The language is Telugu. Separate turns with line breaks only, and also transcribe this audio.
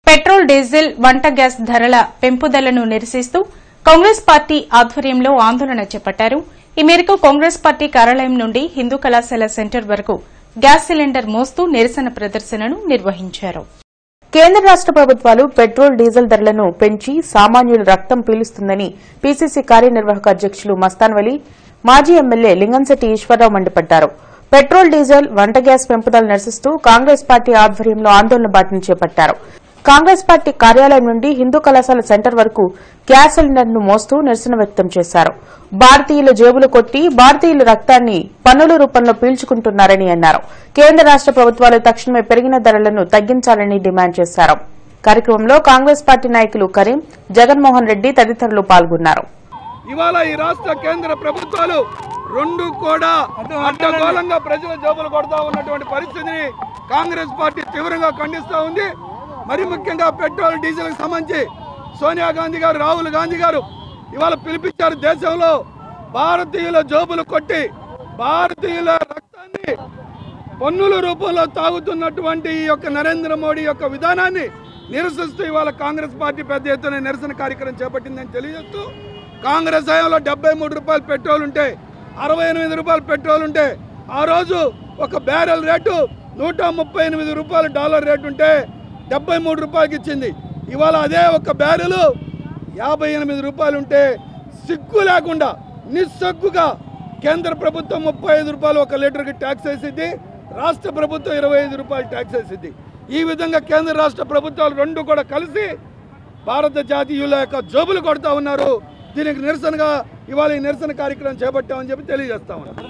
పెట్రోల్ డీజిల్ వంట గ్యాస్ ధరల పెంపుదలను నిరసిస్తూ కాంగ్రెస్ పార్టీ ఆధ్వర్యంలో ఆందోళన చేపట్టారు ఈ మేరకు కాంగ్రెస్ పార్టీ కార్యాలయం నుండి హిందూ కళాశాల సెంటర్ వరకు గ్యాస్ సిలిండర్ మోస్తూ నిరసన ప్రదర్శనను నిర్వహించారు
కేంద్ర రాష్ట ప్రభుత్వాలు పెట్రోల్ డీజిల్ ధరలను పెంచి సామాన్యుల రక్తం పీలుస్తుందని పీసీసీ కార్యనిర్వాహక అధ్యకులు మస్తాన్ వలి మాజీ ఎమ్మెల్యే లింగంశెట్టి ఈశ్వరరావు మండిపడ్డారు పెట్రోల్ డీజిల్ వంట గ్యాస్ పెంపుదల నిరసిస్తూ కాంగ్రెస్ పార్టీ ఆధ్వర్యంలో ఆందోళన బాటను చేపట్టారు కాంగ్రెస్ పార్టీ కార్యాలయం నుండి హిందూ కళాశాల సెంటర్ వరకు గ్యాస్ సిలిండర్ను మోస్తూ నిరసన వ్యక్తం చేశారు భారతీయుల జేబులు కొట్టి భారతీయుల రక్తాన్ని పన్నుల రూపంలో పీల్చుకుంటున్నారని అన్నారు కేంద్ర రాష్ట ప్రభుత్వాలు తక్షణమే పెరిగిన ధరలను తగ్గించాలని డిమాండ్ చేశారు కార్యక్రమంలో కాంగ్రెస్ పార్టీ నాయకులు కరీం జగన్మోహన్ రెడ్డి తదితరులు పాల్గొన్నారు
ఇవాళ ఈ రాష్ట్ర కేంద్ర ప్రభుత్వాలు రెండు కూడా అడ్డగోళంగా ప్రజల జోబులు కొడతా ఉన్నటువంటి పరిస్థితిని కాంగ్రెస్ పార్టీ తీవ్రంగా ఖండిస్తూ ఉంది మరి ముఖ్యంగా పెట్రోల్ డీజిల్కి సంబంధించి సోనియా గాంధీ గారు రాహుల్ గాంధీ గారు ఇవాళ పిలిపించారు దేశంలో భారతీయుల జోబులు కొట్టి భారతీయుల రక్తాన్ని పన్నుల రూపంలో తాగుతున్నటువంటి ఈ యొక్క నరేంద్ర మోడీ యొక్క విధానాన్ని నిరసిస్తూ ఇవాళ కాంగ్రెస్ పార్టీ పెద్ద ఎత్తున నిరసన కార్యక్రమం చేపట్టిందని తెలియజేస్తూ కాంగ్రెస్ హయాంలో డెబ్బై మూడు రూపాయలు పెట్రోల్ ఉంటే అరవై ఎనిమిది రూపాయలు పెట్రోల్ ఉంటే ఆ రోజు ఒక బ్యారెల్ రేటు నూట ముప్పై ఎనిమిది రూపాయలు డాలర్ రేటు ఉంటే డెబ్బై మూడు రూపాయలకి ఇచ్చింది ఇవాళ అదే ఒక బ్యారెలు యాభై ఎనిమిది రూపాయలు ఉంటే సిగ్గు లేకుండా నిస్సగ్గుగా కేంద్ర ప్రభుత్వం ముప్పై ఐదు రూపాయలు ఒక లీటర్కి ట్యాక్స్ వేసిద్ది రాష్ట్ర ప్రభుత్వం ఇరవై ఐదు రూపాయలు ట్యాక్స్ వేసిద్ది ఈ విధంగా కేంద్ర రాష్ట్ర ప్రభుత్వాలు రెండు కూడా కలిసి భారత జాతీయుల యొక్క జోబులు కొడతా ఉన్నారు దీనికి నిరసనగా ఇవాళ ఈ నిరసన కార్యక్రమం చేపట్టామని చెప్పి తెలియజేస్తా ఉన్నాం